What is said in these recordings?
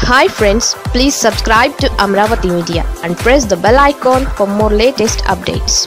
hi friends please subscribe to Amaravati media and press the bell icon for more latest updates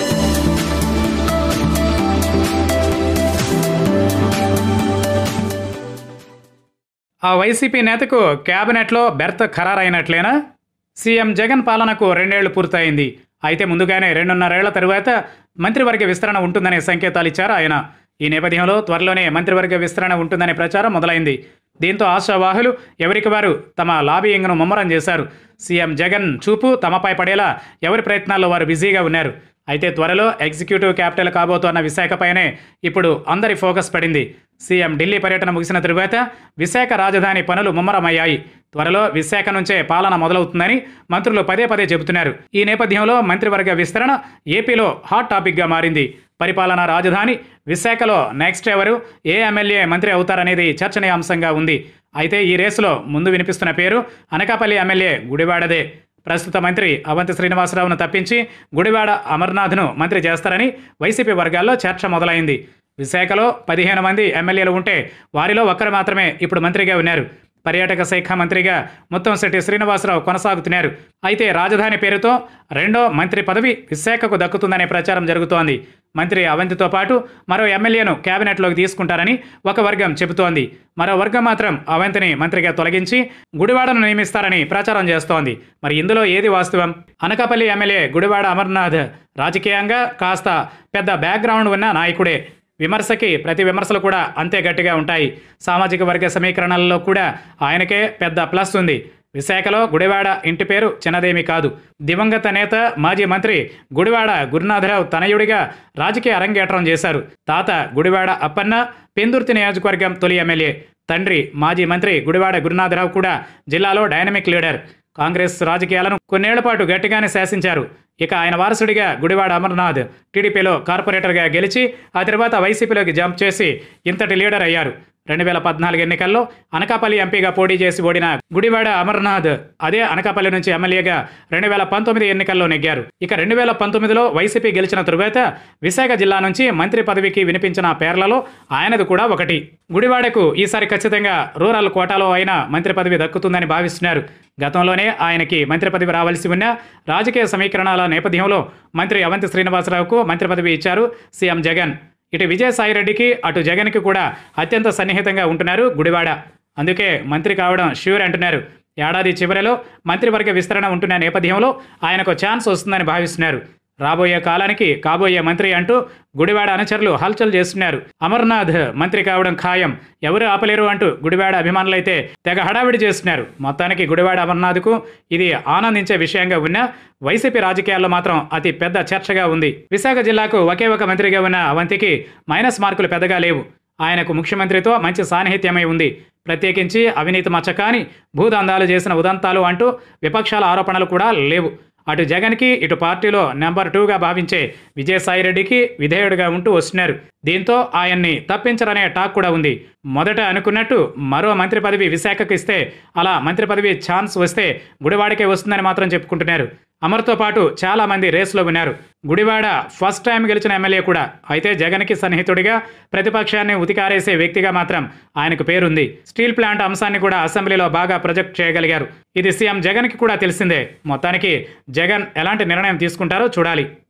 ఆ YCP నేతకు కేబినెట్లో berth ఖరారైనట్లేనా CM Jagan పాలనకు రెండేళ్లు పూర్తయింది అయితే ముందుగానే రెండున్నరేళ్ల తరువాత మంత్రివర్గ విస్తరణ ఉంటుందనే సంకేతాలు ఇచ్చారు ఆయన ఈ నేపథ్యంలో త్వరలోనే మంత్రివర్గ విస్తరణ ఉంటుందనే ప్రచారం మొదలైంది దీంతో ఆశావాహులు ఎవరికి వారు తమ లాబియింగ్ను ముమ్మరం చేశారు సీఎం జగన్ చూపు తమపై పడేలా ఎవరి ప్రయత్నాల్లో వారు బిజీగా ఉన్నారు అయితే త్వరలో ఎగ్జిక్యూటివ్ క్యాపిటల్ కాబోతోన్న విశాఖపైనే ఇప్పుడు అందరి ఫోకస్ పడింది సీఎం ఢిల్లీ పర్యటన ముగిసిన తరువాత విశాఖ రాజధాని పనులు ముమ్మరమయ్యాయి త్వరలో విశాఖ నుంచే పాలన మొదలవుతుందని మంత్రులు పదే పదే చెబుతున్నారు ఈ నేపథ్యంలో మంత్రివర్గ విస్తరణ ఏపీలో హాట్ టాపిక్గా మారింది పరిపాలనా రాజధాని విశాఖలో నెక్స్ట్ ఎవరు ఏ ఎమ్మెల్యే మంత్రి అవుతారనేది చర్చనీయాంశంగా ఉంది అయితే ఈ రేసులో ముందు వినిపిస్తున్న పేరు అనకాపల్లి ఎమ్మెల్యే గుడివాడదే ప్రస్తుత మంత్రి అవంతి శ్రీనివాసరావును తప్పించి గుడివాడ అమర్నాథ్ను మంత్రి చేస్తారని వైసీపీ వర్గాల్లో చర్చ మొదలైంది విశాఖలో పదిహేను మంది ఎమ్మెల్యేలు ఉంటే వారిలో ఒక్కరు మాత్రమే ఇప్పుడు మంత్రిగా ఉన్నారు పర్యాటక శాఖ మంత్రిగా ముత్తంశెట్టి శ్రీనివాసరావు కొనసాగుతున్నారు అయితే రాజధాని పేరుతో రెండో మంత్రి పదవి విశాఖకు దక్కుతుందనే ప్రచారం జరుగుతోంది మంత్రి అవంతితో పాటు మరో ఎమ్మెల్యేను కేబినెట్లోకి తీసుకుంటారని ఒక వర్గం చెబుతోంది మరో వర్గం మాత్రం అవంతిని మంత్రిగా తొలగించి గుడివాడను నియమిస్తారని ప్రచారం చేస్తోంది మరి ఇందులో ఏది వాస్తవం అనకాపల్లి ఎమ్మెల్యే గుడివాడ అమర్నాథ్ రాజకీయంగా కాస్త పెద్ద బ్యాక్గ్రౌండ్ ఉన్న నాయకుడే విమర్శకి ప్రతి విమర్శలు కూడా అంతే గట్టిగా ఉంటాయి సామాజిక వర్గ సమీకరణలలో కూడా ఆయనకే పెద్ద ప్లస్ ఉంది విశాఖలో గుడివాడ ఇంటి పేరు చిన్నదేమీ కాదు దివంగత నేత మాజీ మంత్రి గుడివాడ గురునాథరావు తనయుడిగా రాజకీయ అరంగేట్రం చేశారు తాత గుడివాడ అప్పన్న పెందుర్తి నియోజకవర్గం తొలి ఎమ్మెల్యే తండ్రి మాజీ మంత్రి గుడివాడ గురునాథరావు కూడా జిల్లాలో డైనమిక్ లీడర్ కాంగ్రెస్ రాజకీయాలను కొన్నేళ్ల పాటు గట్టిగానే శాసించారు ఇక ఆయన వారసుడిగా గుడివాడ అమర్నాథ్ టీడీపీలో కార్పొరేటర్గా గెలిచి ఆ తర్వాత వైసీపీలోకి జంప్ చేసి ఇంతటి లీడర్ అయ్యారు రెండు వేల పద్నాలుగు ఎన్నికల్లో అనకాపల్లి ఎంపీగా పోటీ చేసి ఓడిన గుడివాడ అమర్నాథ్ అదే అనకాపల్లి నుంచి ఎమ్మెల్యేగా రెండు వేల పంతొమ్మిది ఎన్నికల్లో నెగ్గారు ఇక రెండు వేల పంతొమ్మిదిలో వైసీపీ గెలిచిన తరువాత విశాఖ జిల్లా నుంచి మంత్రి పదవికి వినిపించిన పేర్లలో ఆయనది కూడా ఒకటి గుడివాడకు ఈసారి ఖచ్చితంగా రూరల్ కోటాలో అయినా మంత్రి పదవి దక్కుతుందని భావిస్తున్నారు గతంలోనే ఆయనకి మంత్రి పదవి రావాల్సి ఉన్న రాజకీయ సమీకరణాల నేపథ్యంలో మంత్రి అవంతి శ్రీనివాసరావుకు మంత్రి పదవి ఇచ్చారు సీఎం జగన్ ఇటు విజయసాయిరెడ్డికి అటు జగన్కి కూడా అత్యంత సన్నిహితంగా ఉంటున్నారు గుడివాడ అందుకే మంత్రి కావడం ష్యూర్ అంటున్నారు ఏడాది చివరిలో మంత్రివర్గ విస్తరణ ఉంటున్న నేపథ్యంలో ఆయనకు ఛాన్స్ వస్తుందని భావిస్తున్నారు రాబోయే కాలానికి కాబోయే మంత్రి అంటూ గుడివాడ అనుచరులు హల్చల్ చేస్తున్నారు అమర్నాథ్ మంత్రి కావడం ఖాయం ఎవరు ఆపలేరు అంటూ గుడివాడ అభిమానులైతే తెగ హడావిడి చేస్తున్నారు మొత్తానికి గుడివాడ అమర్నాథ్కు ఇది ఆనందించే విషయంగా ఉన్న వైసీపీ రాజకీయాల్లో మాత్రం అతి పెద్ద చర్చగా ఉంది విశాఖ జిల్లాకు ఒకే ఒక మంత్రిగా ఉన్న అవంతికి మైనస్ మార్కులు పెద్దగా లేవు ఆయనకు ముఖ్యమంత్రితో మంచి సాన్నిహిత్యమై ఉంది ప్రత్యేకించి అవినీతి మచ్చకాని భూదందాలు చేసిన ఉదంతాలు అంటూ విపక్షాల ఆరోపణలు కూడా లేవు అటు జగన్కి ఇటు పార్టీలో నెంబర్ టూగా భావించే విజయసాయిరెడ్డికి విధేయుడిగా ఉంటూ వస్తున్నారు దీంతో ఆయన్ని తప్పించరనే టాక్ కూడా ఉంది మొదట అనుకున్నట్టు మరో మంత్రి పదవి విశాఖకు ఇస్తే అలా మంత్రి పదవి ఛాన్స్ వస్తే గుడివాడకే వస్తుందని మాత్రం చెప్పుకుంటున్నారు అమర్తో పాటు చాలా మంది రేసులో ఉన్నారు గుడివాడ ఫస్ట్ టైం గెలిచిన ఎమ్మెల్యే కూడా అయితే జగన్కి సన్నిహితుడిగా ప్రతిపక్షాన్ని ఉతికారేసే వ్యక్తిగా మాత్రం ఆయనకు పేరుంది స్టీల్ ప్లాంట్ అంశాన్ని కూడా అసెంబ్లీలో బాగా ప్రొజెక్ట్ చేయగలిగారు ఇది సీఎం జగన్కి కూడా తెలిసిందే మొత్తానికి జగన్ ఎలాంటి నిర్ణయం తీసుకుంటారో చూడాలి